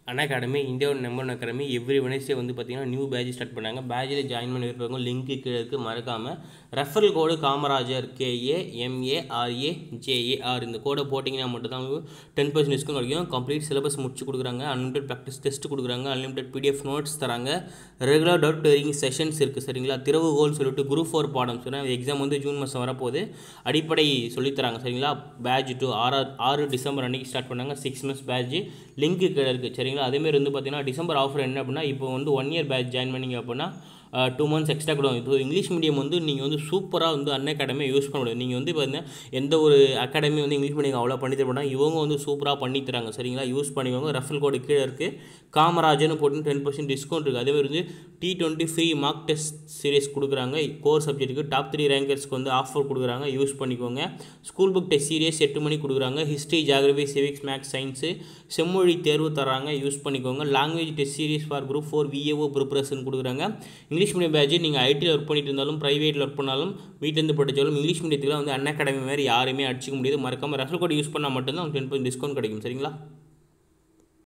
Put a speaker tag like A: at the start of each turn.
A: அண்ணா academy இந்தியாவோட number one academy every Wednesday வந்து பார்த்தீங்கன்னா நியூ பேட்ச் ஸ்டார்ட் பண்ணாங்க பேட்சில் ஜாயின் பண்ணி இருப்பவங்க லிங்க்கு கீழே இருக்குது மறக்காமல் referral code Kamarajar K A M A R A J A R இந்த கோடை போட்டிங்கன்னா மட்டும்தான் டென் பர்சன்ட் டிஸ்கவுண்ட் கிடைக்கும் கம்ப்ளீட் சிலபஸ் முடிச்சு கொடுக்குறாங்க அன்லிமிடெட் ப்ராக்டிஸ் டெஸ்ட் கொடுக்குறாங்க அன்லிமிடெட் பிடிஎஃப் நோட்ஸ் தராங்க ரெகுலர் டவுட் டெரிங் செஷன்ஸ் இருக்குது சரிங்களா திறவுகோல் சொல்லிட்டு குரூப் ஃபோர் பாடம் சொன்னால் எக்ஸாம் வந்து ஜூன் மாதம் வரப்போகுது அடிப்படை சொல்லித்தராங்க சரிங்களா பேட்ச் டூ ஆறு ஆறு டிசம்பர் அன்றைக்கி ஸ்டார்ட் பண்ணாங்க சிக்ஸ் மந்த்ஸ் பேட்ச் லிங்க்கு கீழே இருக்குது சரிங்களா அதேமாரி வந்து பார்த்தீங்கன்னா டிசம்பர் ஆஃபர் என்ன அப்படின்னா இப்போ வந்து ஒன் இயர் பேட்ச் ஜாயின் பண்ணிங்க அப்படின்னா டூ மந்த்ஸ் எக்ஸ்ட்ரா கொடுவாங்க இப்போ இங்கிலீஷ் மீடியம் வந்து நீங்கள் வந்து சூப்பராக வந்து அன் அகாடமியை யூஸ் பண்ண முடியும் நீங்கள் வந்து பார்த்தீங்கன்னா எந்த ஒரு அகாடமி வந்து இங்கிலீஷ் மீடியம் அவ்வளோ பண்ணி தர மாட்டாங்க இவங்க வந்து சூப்பராக பண்ணி தராங்க சரிங்களா யூஸ் பண்ணிக்கோங்க ரெஃபல் கோடு கீழே இருக்குது காமராஜர்னு போட்டு டென் பர்சன்ட் டிஸ்கவுண்ட் இருக்குது அதேமாதிரி வந்து T twenty free mark test series கொடுக்குறாங்க கோர் சப்ஜெக்ட்டுக்கு டாப் த்ரீ ரேங்கர்ஸ்க்கு வந்து ஆஃபர் கொடுக்குறாங்க யூஸ் பண்ணிக்கோங்க ஸ்கூல் புக் டெஸ்ட் சீரியஸ் எட்டு மணி கொடுக்குறாங்க history geography civics maths science செம்மொழி தேர்வு தராங்க யூஸ் பண்ணிக்கோங்க language test series for group four VAO preparation கொடுக்குறாங்க இங்கிலீஷ் மீடியம் பேட்ச் நீங்கள் ஐடியில் ஒர்க் பண்ணிட்டு இருந்தாலும் ப்ரைவேட்டில் ஒர்க் பண்ணாலும் வீட்டிலேருந்து படித்தாலும் இங்கிலீஷ் மீடியத்தில் வந்து அன் அகாடமி மாதிரி யாருமே அடிச்சிக்க முடியாது மறக்காமல் ரெஃபர் கோட் யூஸ் பண்ணால் மட்டும்தான் டென் பர்சன்ட் டிஸ்கவுண்ட் கிடைக்கும் சரிங்களா